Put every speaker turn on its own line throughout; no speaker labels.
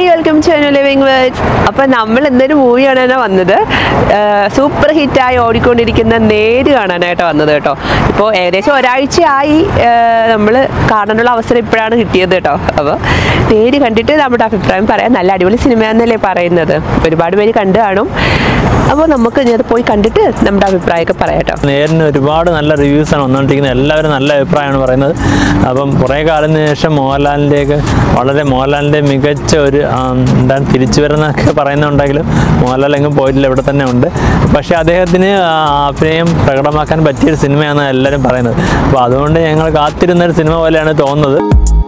welcome to Ani living words അപ്പം നമ്മൾ ഇന്നൊരു മൂവി കാണാനാണ് വന്നത് സൂപ്പർ ഹിറ്റായി ഓടിക്കൊണ്ടിരിക്കുന്ന നേര് കാണാനായിട്ട് വന്നത് കേട്ടോ ഇപ്പോൾ ഏകദേശം ഒരാഴ്ചയായി നമ്മൾ കാണാനുള്ള അവസരം ഇപ്പോഴാണ് കിട്ടിയത് കേട്ടോ അപ്പോൾ നേര് കണ്ടിട്ട് നമ്മുടെ അഭിപ്രായം പറയാം നല്ല അടിപൊളി സിനിമയാണെന്നല്ലേ പറയുന്നത് ഒരുപാട് പേര് കണ്ടു കാണും അപ്പോൾ നമുക്ക് ഇനി അത് പോയി കണ്ടിട്ട് നമ്മുടെ അഭിപ്രായമൊക്കെ പറയാം കേട്ടോ
നേരിന് ഒരുപാട് നല്ല റിവ്യൂസാണ് വന്നുകൊണ്ടിരിക്കുന്നത് എല്ലാവരും നല്ല അഭിപ്രായമാണ് പറയുന്നത് അപ്പം കുറേ കാലത്തിന് ശേഷം മോഹൻലാലിൻ്റെയൊക്കെ വളരെ മോഹൻലാലിൻ്റെ മികച്ച ഒരു ആം, എന്താണ് തിരിച്ചു വരുന്നതൊക്കെ പറയുന്നുണ്ടെങ്കിലും മോഹൻലാൽ എങ്ങും പോയിട്ടില്ല ഇവിടെ തന്നെ ഉണ്ട് പക്ഷേ അദ്ദേഹത്തിന് ആ അഭിനയം പ്രകടമാക്കാൻ പറ്റിയൊരു സിനിമയാണ് എല്ലാവരും പറയുന്നത് അപ്പോൾ അതുകൊണ്ട് ഞങ്ങൾ കാത്തിരുന്ന ഒരു സിനിമ പോലെയാണ് തോന്നുന്നത്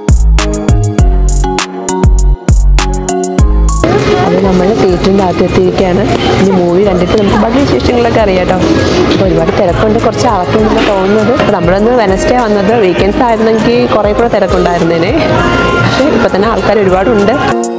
അത് നമ്മൾ തിയേറ്ററിൻ്റെ അകത്ത് എത്തിയിരിക്കുകയാണ് ഇനി മൂവി കണ്ടിട്ട് നമുക്ക് ബാക്കി വിശേഷങ്ങളൊക്കെ അറിയാം കേട്ടോ അപ്പോൾ ഒരുപാട് തിരക്കുണ്ട് കുറച്ച് ആൾക്കുണ്ടെന്ന് തോന്നുന്നത് അപ്പോൾ നമ്മളൊന്ന് വെനസ്ഡേ വന്നത് വീക്കെൻഡ്സ് ആയിരുന്നെങ്കിൽ കുറേ കൂടെ തിരക്കുണ്ടായിരുന്നേനെ പക്ഷേ ഇപ്പോൾ തന്നെ ആൾക്കാർ ഒരുപാടുണ്ട്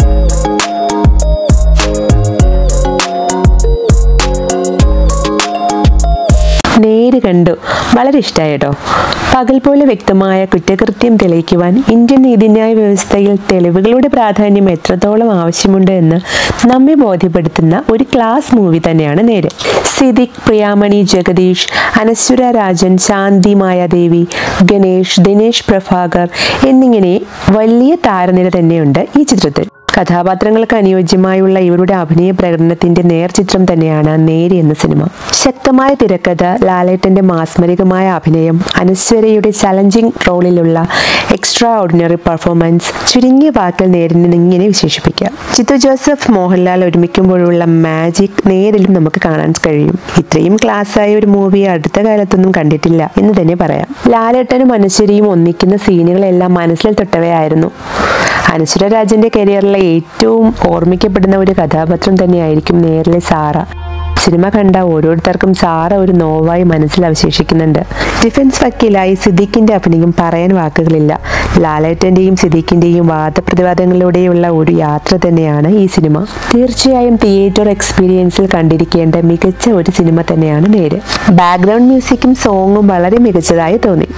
നേര് കണ്ടു വളരെ ഇഷ്ടമായി കേട്ടോ പകൽ പോലെ വ്യക്തമായ കുറ്റകൃത്യം തെളിയിക്കുവാൻ ഇന്ത്യൻ നീതിന്യായ വ്യവസ്ഥയിൽ തെളിവുകളുടെ പ്രാധാന്യം എത്രത്തോളം ആവശ്യമുണ്ട് എന്ന് നമ്മെ ബോധ്യപ്പെടുത്തുന്ന ഒരു ക്ലാസ് മൂവി തന്നെയാണ് നേര് സിദിഖ് പ്രിയാമണി ജഗദീഷ് അനശ്വര രാജൻ ശാന്തി മായാദേവി ഗണേഷ് ദിനേശ് പ്രഭാകർ എന്നിങ്ങനെ വലിയ താരനിര തന്നെയുണ്ട് ഈ ചിത്രത്തിൽ കഥാപാത്രങ്ങൾക്ക് അനുയോജ്യമായുള്ള ഇവരുടെ അഭിനയ പ്രകടനത്തിന്റെ നേർചിത്രം തന്നെയാണ് നേരി എന്ന സിനിമ ശക്തമായ തിരക്കഥ ലാലേട്ടന്റെ മാസ്മരികമായ അഭിനയം അനശ്വരയുടെ ചലഞ്ചിങ് റോളിലുള്ള എക്സ്ട്രാ ഓർഡിനറി പെർഫോമൻസ് ചുരുങ്ങിയ വാക്കിൽ നേരിന് ഇങ്ങനെ വിശേഷിപ്പിക്കാം ചിത്തു ജോസഫ് മോഹൻലാൽ ഒരുമിക്കുമ്പോഴുള്ള മാജിക് നേരിലും നമുക്ക് കാണാൻ കഴിയും ഇത്രയും ക്ലാസ്സായ ഒരു മൂവി അടുത്ത കാലത്തൊന്നും കണ്ടിട്ടില്ല എന്ന് തന്നെ പറയാം ലാലേട്ടനും അനശ്വരയും ഒന്നിക്കുന്ന സീനുകളെല്ലാം മനസ്സിൽ തൊട്ടവയായിരുന്നു അനശ്വര രാജന്റെ കരിയറിലെ ഏറ്റവും ഓർമ്മിക്കപ്പെടുന്ന ഒരു കഥാപാത്രം തന്നെയായിരിക്കും നേരിലെ സാറ സിനിമ കണ്ട ഓരോരുത്തർക്കും സാറ ഒരു നോവായി മനസ്സിൽ അവശേഷിക്കുന്നുണ്ട് ഡിഫൻസ് വക്കീലായി സിദ്ദീഖിന്റെ അഭിനയം പറയാൻ വാക്കുകളില്ല ലാലേട്ടന്റെയും സിദ്ദീഖിന്റെയും വാദപ്രതിവാദങ്ങളിലൂടെയുള്ള ഒരു യാത്ര തന്നെയാണ് ഈ സിനിമ തീർച്ചയായും തിയേറ്റർ എക്സ്പീരിയൻസിൽ കണ്ടിരിക്കേണ്ട മികച്ച ഒരു സിനിമ തന്നെയാണ് നേര് ബാക്ക്ഗ്രൗണ്ട് മ്യൂസിക്കും സോങ്ങും വളരെ മികച്ചതായി തോന്നി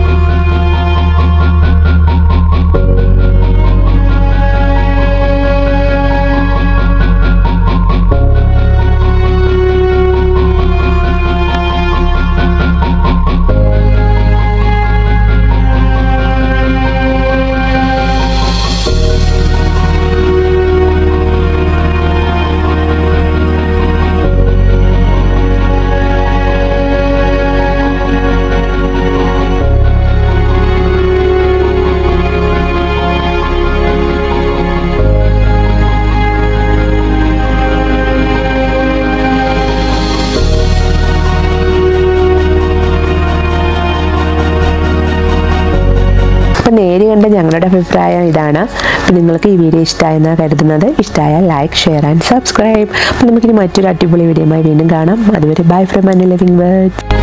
അപ്പം നേര് കണ്ട ഞങ്ങളുടെ അഭിപ്രായം ഇതാണ് അപ്പം നിങ്ങൾക്ക് ഈ വീഡിയോ ഇഷ്ടമായെന്നാണ് കരുതുന്നത് ഇഷ്ടമായാൽ ലൈക്ക് ഷെയർ ആൻഡ് സബ്സ്ക്രൈബ് അപ്പം നമുക്കിനി മറ്റൊരു അടിപൊളി വീഡിയോയുമായി വീണ്ടും കാണാം അതുവരെ bye from Ani living word